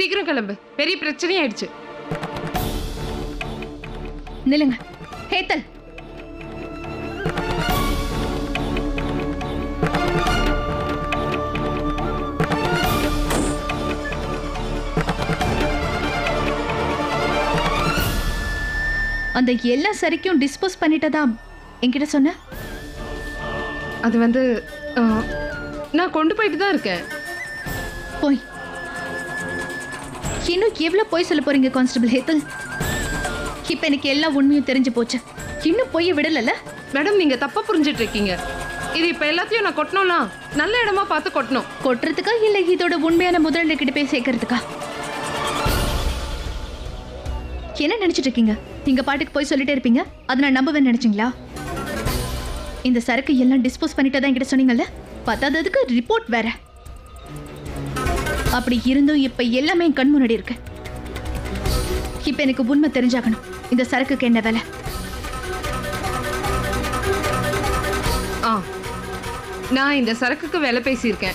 சீக்கிரம் கிளம்பு பெரிய பிரச்சனையாயிடுச்சு நில்லுங்க ஹேத்தல் அந்த எல்லா சரிக்கும் டிஸ்போஸ் பண்ணிட்டதா என்கிட்ட சொன்ன அது வந்து ஆ, நான் கொண்டு போயிட்டு தான் இருக்கேன் போய் இன்னும் எவ்வளவு போய் சொல்ல போறீங்க கான்ஸ்டபிள் ஹேத்தல் இப்ப எனக்கு எல்லா உண்மையும் தெரிஞ்சு போச்சு இன்னும் பொய்ய விடலல்ல மேடம் நீங்க தப்பா புரிஞ்சிட்டு இருக்கீங்க இது இப்ப எல்லாத்தையும் நான் கொட்டணும்னா நல்ல இடமா பார்த்து கொட்டணும் கொட்டுறதுக்கா இல்ல இதோட உண்மையான முதலாளி கிட்ட போய் சேர்க்கறதுக்கா என்ன நினைச்சிட்டு இருக்கீங்க நீங்க பாட்டுக்கு போய் சொல்லிட்டே இருப்பீங்க அதை நான் நம்புவேன்னு நினைச்சீங்களா இந்த சரக்கு எல்லாம் டிஸ்போஸ் பண்ணிட்டு தான் என்கிட்ட சொன்னீங்கல்ல பத்தாததுக்கு ரிப்போர்ட் வேற அப்படி இருந்தும் இப்ப எல்லாமே என் கண் முன்னாடி இருக்கு இப்ப எனக்கு உண்மை தெரிஞ்சாகணும் இந்த சரக்குக்கு என்ன வேலை ஆ நான் இந்த சரக்குக்கு விலை பேசியிருக்கேன்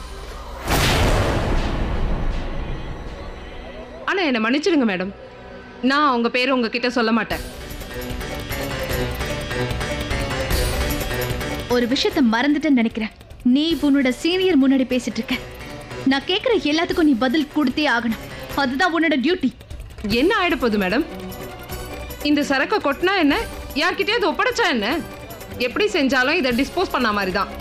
ஆனா என்னை மன்னிச்சிடுங்க மேடம் நான் உங்க பேர் உங்ககிட்ட சொல்ல மாட்டேன் ஒரு விஷயத்த மறந்துட்டேன்னு நினைக்கிறேன் நீ உன்னோட சீனியர் முன்னாடி பேசிட்டு இருக்க நான் கேக்குற எல்லாத்துக்கும் நீ பதில் கொடுத்தே ஆகணும் அதுதான் உன்னோட டியூட்டி என்ன ஆயிட போகுது மேடம் இந்த சரக்கை கொட்டினா என்ன யார்கிட்டயாவது ஒப்படைச்சா என்ன எப்படி செஞ்சாலும் இதை டிஸ்போஸ் பண்ண மாதிரி தான்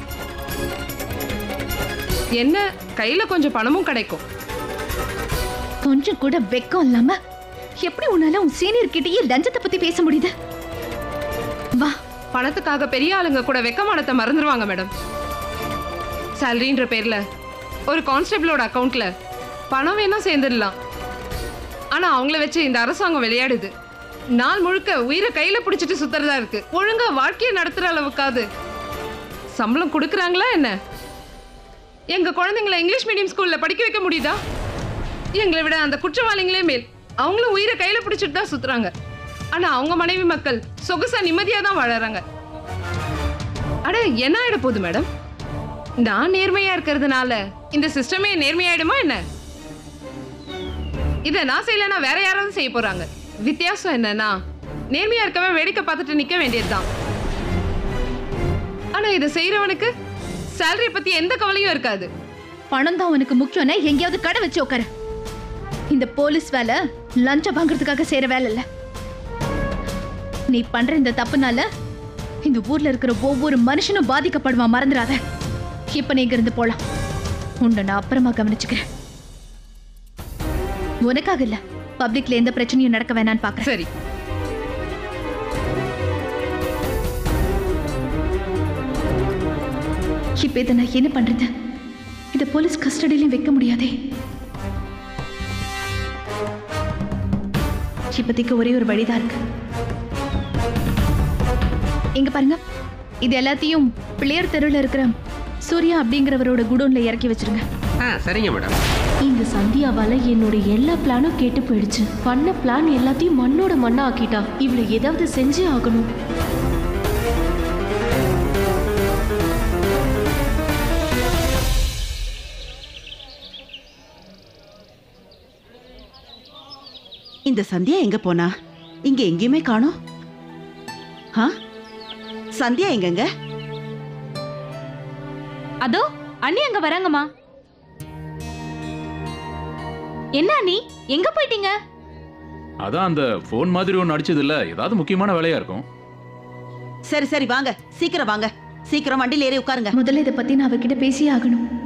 என்ன கையில கொஞ்சம் பணமும் கிடைக்கும் கொஞ்சம் கூட வெக்கம் இல்லாம எப்படி உன்னால உன் சீனியர் கிட்டயே லஞ்சத்தை பத்தி பேச முடியுது வா பணத்துக்காக பெரிய ஆளுங்க கூட வெக்கமானத்தை மறந்துடுவாங்க மேடம் சேலரின்ற பேர்ல ஒரு கான்ஸ்டபிளோட அக்கவுண்ட்ல பணம் வேணா சேர்ந்துடலாம் ஆனா அவங்கள வச்சு இந்த அரசாங்கம் விளையாடுது நாள் முழுக்க உயிரை கையில பிடிச்சிட்டு சுத்துறதா இருக்கு ஒழுங்கா வாழ்க்கையை நடத்துற அளவுக்காது சம்பளம் கொடுக்குறாங்களா என்ன எங்க குழந்தைங்கள இங்கிலீஷ் மீடியம் ஸ்கூல்ல படிக்க வைக்க முடியுதா எங்களை விட அந்த குற்றவாளிகளே மேல் அவங்களும் உயிரை கையில பிடிச்சிட்டு தான் சுத்துறாங்க ஆனா அவங்க மனைவி மக்கள் சொகுசா நிம்மதியா தான் வாழறாங்க அட என்ன ஆயிட போகுது மேடம் நான் நேர்மையா இருக்கிறதுனால இந்த சிஸ்டமே நேர்மையாயிடுமா என்ன இத நான் செய்யலனா வேற யாராவது செய்ய போறாங்க வித்தியாசம் என்னன்னா நேர்மையா இருக்கவன் வேடிக்கை பார்த்துட்டு நிக்க வேண்டியதுதான் ஆனா இதை செய்யறவனுக்கு சேலரி பத்தி எந்த கவலையும் இருக்காது பணம் தான் உனக்கு முக்கியம்னா எங்கேயாவது கடை வச்சு உட்காரு இந்த போலீஸ் வேலை லஞ்சம் வாங்குறதுக்காக செய்யற வேலை இல்ல நீ பண்ற இந்த தப்புனால இந்த ஊர்ல இருக்கிற ஒவ்வொரு மனுஷனும் பாதிக்கப்படுவான் மறந்துடாத இப்ப நீ இருந்து போலாம் உன்னை நான் அப்புறமா கவனிச்சுக்கிறேன் உனக்காக இல்ல பப்ளிக்ல எந்த பிரச்சனையும் நடக்க வேணான்னு பாக்குறேன் சரி இப்ப இதை நான் என்ன பண்றது இத போலீஸ் கஸ்டடியிலும் வைக்க முடியாதே இப்போதைக்கு ஒரே ஒரு வழிதான் இருக்கு இங்க பாருங்க இது எல்லாத்தையும் பிள்ளையர் தெருவில் இருக்கிற சூர்யா அப்படிங்கிறவரோட குடோன்ல இறக்கி வச்சிருங்க ஆ சரிங்க மேடம் இந்த சந்தியாவால என்னோட எல்லா பிளானும் கெட்டு போயிடுச்சு பண்ண பிளான் எல்லாத்தையும் மண்ணோட மண்ணா ஆக்கிட்டா இவளை ஏதாவது செஞ்சே ஆகணும் இந்த சந்தியா எங்க போனா இங்க எங்கேயுமே காணோம் ஆ சந்தியா எங்கங்க அதோ அண்ணி அங்க வராங்கம்மா என்ன அண்ணி எங்க போயிட்டீங்க அதான் அந்த ஃபோன் மாதிரி ஒன்று அடிச்சது இல்ல ஏதாவது முக்கியமான வேலையா இருக்கும் சரி சரி வாங்க சீக்கிரம் வாங்க சீக்கிரம் வண்டியில ஏறி உட்காருங்க முதல்ல இதை பத்தி நான் அவகிட்ட பேசியே ஆகணும்